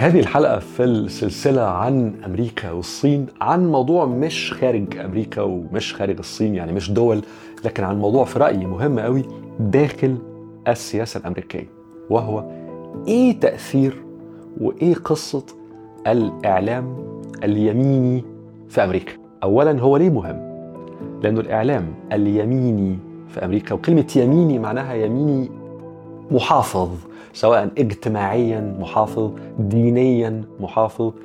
هذه الحلقة في السلسلة عن أمريكا والصين عن موضوع مش خارج أمريكا ومش خارج الصين يعني مش دول لكن عن موضوع في رأيي مهم قوي داخل السياسة الأمريكية وهو إيه تأثير وإيه قصة الإعلام اليميني في أمريكا أولا هو ليه مهم؟ لأنه الإعلام اليميني في أمريكا وكلمة يميني معناها يميني محافظ سواء اجتماعيا محافظ دينيا محافظ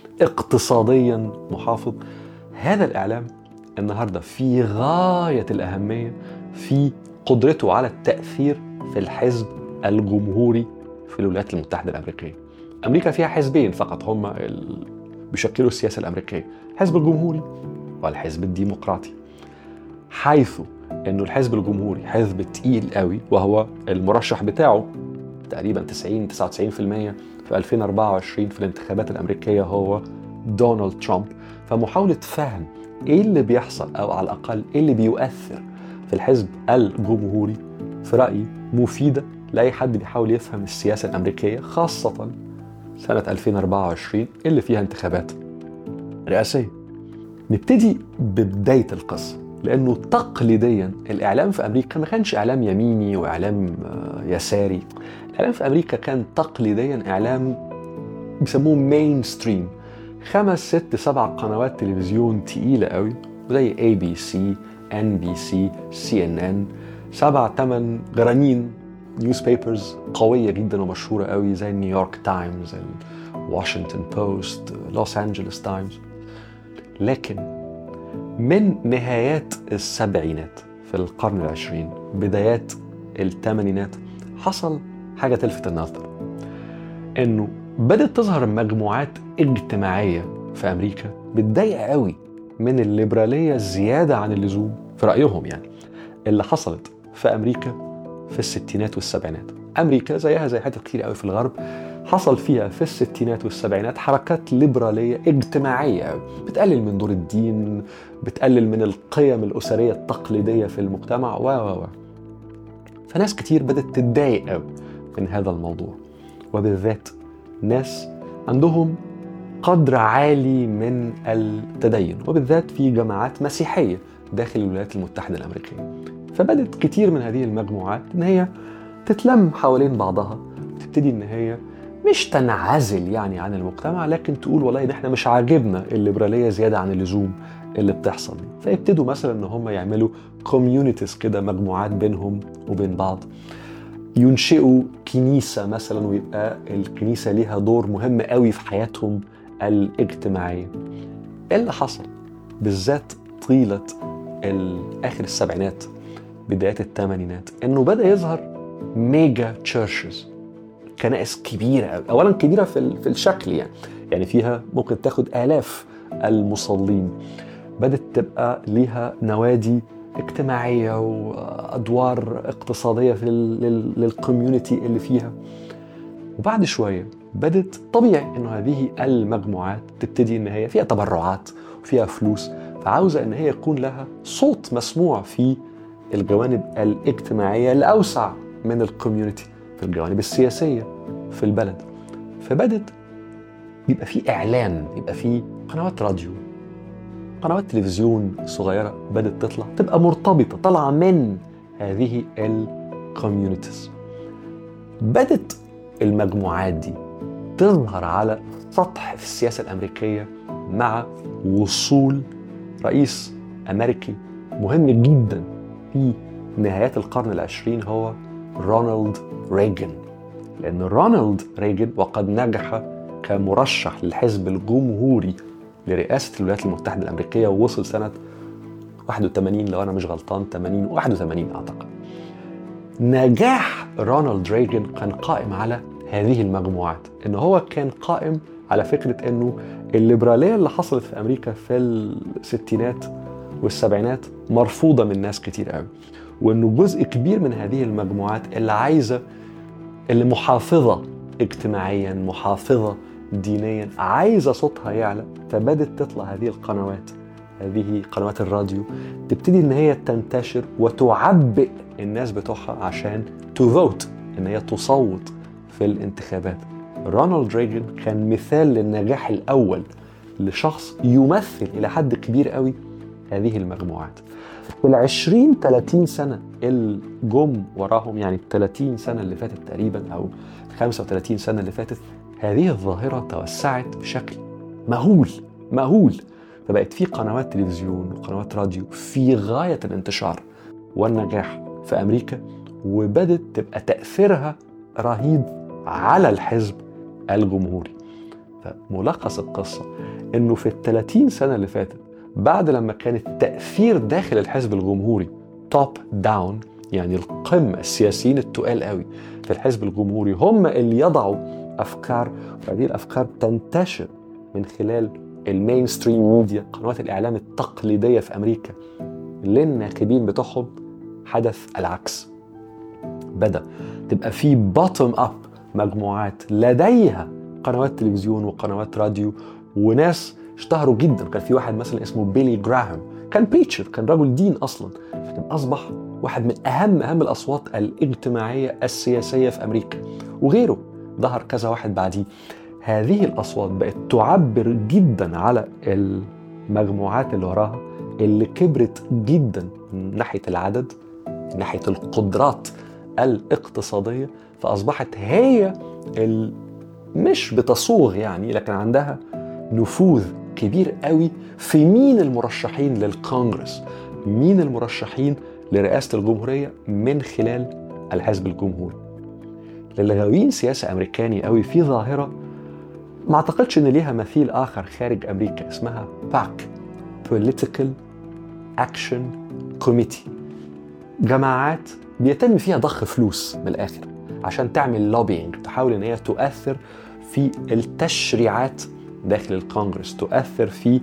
اقتصاديا محافظ هذا الاعلام النهارده في غايه الاهميه في قدرته على التاثير في الحزب الجمهوري في الولايات المتحده الامريكيه. امريكا فيها حزبين فقط هم ال... بيشكلوا السياسه الامريكيه، الحزب الجمهوري والحزب الديمقراطي. حيث انه الحزب الجمهوري حزب تقيل قوي وهو المرشح بتاعه تقريبا 90 99% في 2024 في الانتخابات الامريكيه هو دونالد ترامب فمحاوله فهم ايه اللي بيحصل او على الاقل ايه اللي بيؤثر في الحزب الجمهوري في رايي مفيده لاي حد بيحاول يفهم السياسه الامريكيه خاصه سنه 2024 اللي فيها انتخابات رئاسيه نبتدي ببدايه القصه لانه تقليديا الاعلام في امريكا ما كانش اعلام يميني واعلام يساري الاعلام في امريكا كان تقليديا اعلام بيسموه مين ستريم خمس ست سبع قنوات تلفزيون تقيله قوي زي اي بي سي ان بي سي سي ان ان سبع ثمان جرانين نيوز بيبرز قويه جدا ومشهوره قوي زي نيويورك تايمز واشنطن بوست لوس انجلوس تايمز لكن من نهايات السبعينات في القرن العشرين بدايات الثمانينات حصل حاجة تلفت النظر انه بدأت تظهر مجموعات اجتماعية في أمريكا بتضايق قوي من الليبرالية الزيادة عن اللزوم في رأيهم يعني اللي حصلت في أمريكا في الستينات والسبعينات أمريكا زيها زي حتت كتير قوي في الغرب حصل فيها في الستينات والسبعينات حركات ليبرالية اجتماعية قوي بتقلل من دور الدين بتقلل من القيم الأسرية التقليدية في المجتمع و و و فناس كتير بدأت تتضايق قوي من هذا الموضوع وبالذات ناس عندهم قدر عالي من التدين وبالذات في جماعات مسيحية داخل الولايات المتحدة الأمريكية فبدت كتير من هذه المجموعات إن هي تتلم حوالين بعضها وتبتدي إن هي مش تنعزل يعني عن المجتمع لكن تقول والله ده احنا مش عاجبنا الليبراليه زياده عن اللزوم اللي بتحصل دي فيبتدوا مثلا ان هم يعملوا كوميونيتيز كده مجموعات بينهم وبين بعض ينشئوا كنيسه مثلا ويبقى الكنيسه ليها دور مهم قوي في حياتهم الاجتماعيه ايه اللي حصل بالذات طيله اخر السبعينات بدايات الثمانينات انه بدا يظهر ميجا تشيرشز كنائس كبيره اولا كبيره في في الشكل يعني يعني فيها ممكن تاخد الاف المصلين بدات تبقى ليها نوادي اجتماعيه وادوار اقتصاديه في للكوميونتي اللي فيها وبعد شويه بدت طبيعي انه هذه المجموعات تبتدي ان هي فيها تبرعات وفيها فلوس فعاوزه ان هي يكون لها صوت مسموع في الجوانب الاجتماعيه الاوسع من الكوميونتي في الجوانب السياسيه في البلد فبدت يبقى في اعلان يبقى في قنوات راديو قنوات تلفزيون صغيره بدات تطلع تبقى مرتبطه طالعه من هذه الكوميونيتيز بدت المجموعات دي تظهر على سطح في السياسه الامريكيه مع وصول رئيس امريكي مهم جدا في نهايات القرن العشرين هو رونالد ريغن لأن رونالد ريغن وقد نجح كمرشح للحزب الجمهوري لرئاسة الولايات المتحدة الأمريكية ووصل سنة 81 لو أنا مش غلطان 80 81 أعتقد نجاح رونالد ريغن كان قائم على هذه المجموعات إن هو كان قائم على فكرة إنه الليبرالية اللي حصلت في أمريكا في الستينات والسبعينات مرفوضة من ناس كتير قوي وانه جزء كبير من هذه المجموعات اللي عايزه اللي محافظه اجتماعيا محافظه دينيا عايزه صوتها يعلى فبدت تطلع هذه القنوات هذه قنوات الراديو تبتدي ان هي تنتشر وتعبئ الناس بتوعها عشان تو فوت ان هي تصوت في الانتخابات رونالد ريجن كان مثال للنجاح الأول لشخص يمثل إلى حد كبير قوي هذه المجموعات في ال 20 30 سنة اللي جم وراهم يعني ال 30 سنة اللي فاتت تقريبا أو 35 سنة اللي فاتت هذه الظاهرة توسعت بشكل مهول مهول فبقت في قنوات تلفزيون وقنوات راديو في غاية الانتشار والنجاح في أمريكا وبدت تبقى تأثيرها رهيب على الحزب الجمهوري فملخص القصة انه في ال 30 سنة اللي فاتت بعد لما كان التأثير داخل الحزب الجمهوري توب داون يعني القمة السياسيين التقال قوي في الحزب الجمهوري هم اللي يضعوا أفكار وهذه الأفكار تنتشر من خلال المين ستريم ميديا قنوات الإعلام التقليدية في أمريكا للناخبين بتوعهم حدث العكس بدأ تبقى في بوتوم أب مجموعات لديها قنوات تلفزيون وقنوات راديو وناس اشتهروا جدا كان في واحد مثلا اسمه بيلي جراهام كان بيتشر كان رجل دين اصلا لكن اصبح واحد من اهم اهم الاصوات الاجتماعيه السياسيه في امريكا وغيره ظهر كذا واحد بعديه هذه الاصوات بقت تعبر جدا على المجموعات اللي وراها اللي كبرت جدا من ناحيه العدد من ناحيه القدرات الاقتصاديه فاصبحت هي مش بتصوغ يعني لكن عندها نفوذ كبير قوي في مين المرشحين للكونغرس مين المرشحين لرئاسة الجمهورية من خلال الحزب الجمهوري للي غاويين سياسة أمريكاني قوي في ظاهرة ما أعتقدش إن ليها مثيل آخر خارج أمريكا اسمها باك Political Action Committee جماعات بيتم فيها ضخ فلوس من الآخر عشان تعمل لوبينج تحاول إن هي تؤثر في التشريعات داخل الكونغرس تؤثر في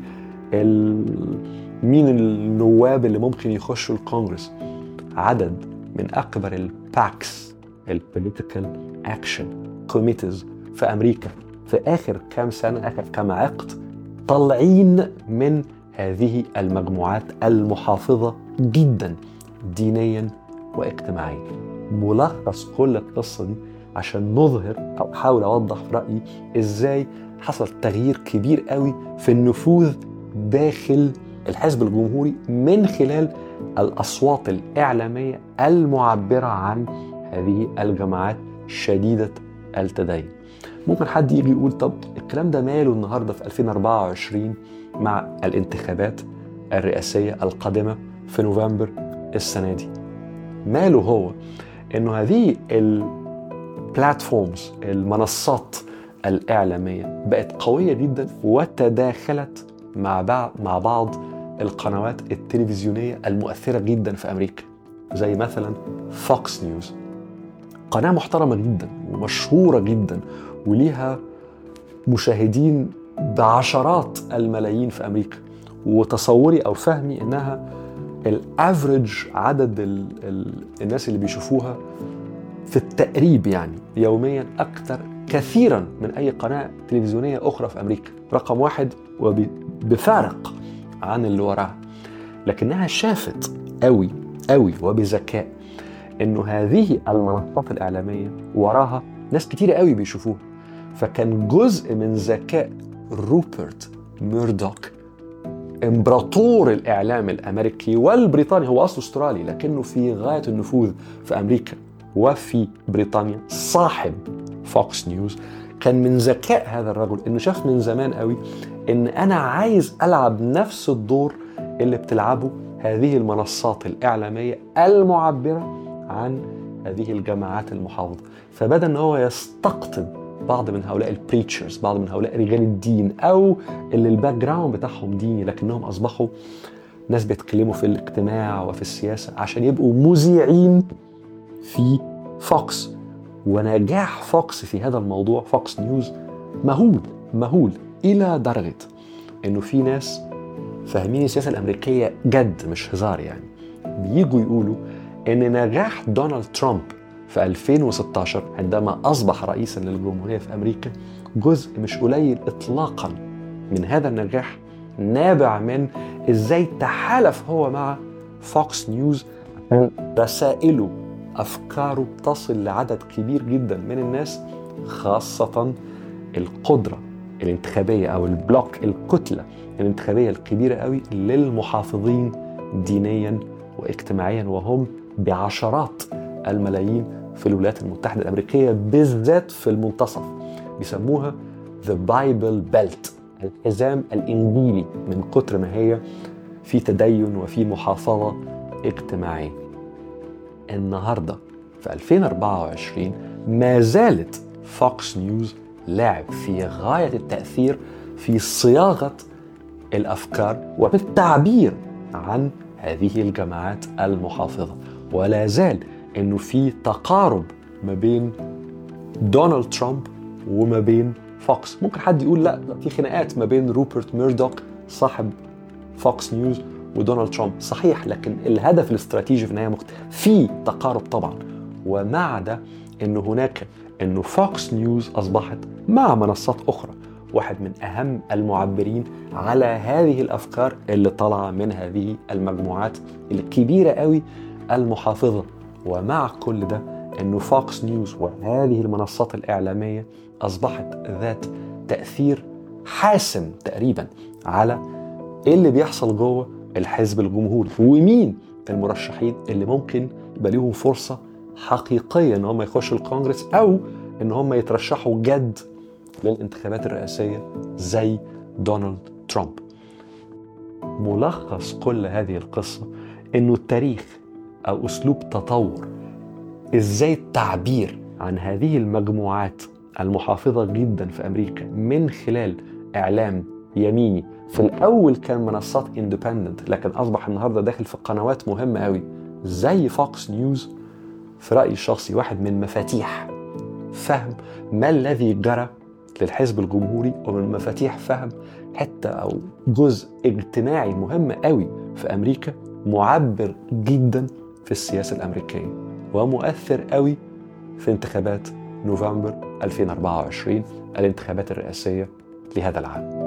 مين النواب اللي ممكن يخشوا الكونغرس عدد من اكبر الباكس البوليتيكال اكشن كوميتيز في امريكا في اخر كام سنه اخر كام عقد طالعين من هذه المجموعات المحافظه جدا دينيا واجتماعيا ملخص كل القصه دي عشان نظهر او احاول اوضح في رايي ازاي حصل تغيير كبير قوي في النفوذ داخل الحزب الجمهوري من خلال الاصوات الاعلاميه المعبره عن هذه الجماعات شديده التدين. ممكن حد يجي يقول طب الكلام ده ماله النهارده في 2024 مع الانتخابات الرئاسيه القادمه في نوفمبر السنه دي. ماله هو انه هذه البلاتفورمز المنصات الإعلامية بقت قوية جدا وتداخلت مع بعض مع بعض القنوات التلفزيونية المؤثرة جدا في أمريكا زي مثلا فوكس نيوز قناة محترمة جدا ومشهورة جدا وليها مشاهدين بعشرات الملايين في أمريكا وتصوري أو فهمي إنها الافريج عدد ال ال الناس اللي بيشوفوها في التقريب يعني يوميا أكثر كثيرا من أي قناة تلفزيونية أخرى في أمريكا رقم واحد وبفارق عن اللي وراها لكنها شافت قوي قوي وبذكاء انه هذه المنصات الاعلاميه وراها ناس كتير قوي بيشوفوها فكان جزء من ذكاء روبرت ميردوك امبراطور الاعلام الامريكي والبريطاني هو اصله استرالي لكنه في غايه النفوذ في امريكا وفي بريطانيا صاحب فوكس نيوز كان من ذكاء هذا الرجل انه شاف من زمان قوي ان انا عايز العب نفس الدور اللي بتلعبه هذه المنصات الاعلاميه المعبره عن هذه الجماعات المحافظه فبدا ان هو يستقطب بعض من هؤلاء البريتشرز بعض من هؤلاء رجال الدين او اللي الباك جراوند بتاعهم ديني لكنهم اصبحوا ناس بيتكلموا في الاجتماع وفي السياسه عشان يبقوا مذيعين في فوكس ونجاح فوكس في هذا الموضوع فوكس نيوز مهول مهول الى درجه انه في ناس فاهمين السياسه الامريكيه جد مش هزار يعني بيجوا يقولوا ان نجاح دونالد ترامب في 2016 عندما اصبح رئيسا للجمهوريه في امريكا جزء مش قليل اطلاقا من هذا النجاح نابع من ازاي تحالف هو مع فوكس نيوز رسائله افكاره تصل لعدد كبير جدا من الناس خاصه القدره الانتخابيه او البلوك الكتله الانتخابيه الكبيره قوي للمحافظين دينيا واجتماعيا وهم بعشرات الملايين في الولايات المتحده الامريكيه بالذات في المنتصف بيسموها ذا بايبل بيلت الحزام الانجيلي من كتر ما هي في تدين وفي محافظه اجتماعيه النهارده في 2024 ما زالت فوكس نيوز لاعب في غايه التاثير في صياغه الافكار وبالتعبير عن هذه الجماعات المحافظه ولا زال انه في تقارب ما بين دونالد ترامب وما بين فوكس ممكن حد يقول لا في خناقات ما بين روبرت ميردوك صاحب فوكس نيوز ودونالد ترامب صحيح لكن الهدف الاستراتيجي في النهايه مختلف في تقارب طبعا ومع ده انه هناك انه فوكس نيوز اصبحت مع منصات اخرى واحد من اهم المعبرين على هذه الافكار اللي طالعه من هذه المجموعات الكبيره قوي المحافظه ومع كل ده انه فوكس نيوز وهذه المنصات الاعلاميه اصبحت ذات تاثير حاسم تقريبا على ايه اللي بيحصل جوه الحزب الجمهوري ومين المرشحين اللي ممكن يبقى ليهم فرصه حقيقيه ان هم يخشوا الكونجرس او ان هم يترشحوا جد للانتخابات الرئاسيه زي دونالد ترامب. ملخص كل هذه القصه انه التاريخ او اسلوب تطور ازاي التعبير عن هذه المجموعات المحافظه جدا في امريكا من خلال اعلام يميني في الاول كان منصات اندبندنت لكن اصبح النهارده داخل في قنوات مهمه قوي زي فوكس نيوز في رايي الشخصي واحد من مفاتيح فهم ما الذي جرى للحزب الجمهوري ومن مفاتيح فهم حته او جزء اجتماعي مهم قوي في امريكا معبر جدا في السياسه الامريكيه ومؤثر قوي في انتخابات نوفمبر 2024 الانتخابات الرئاسيه لهذا العام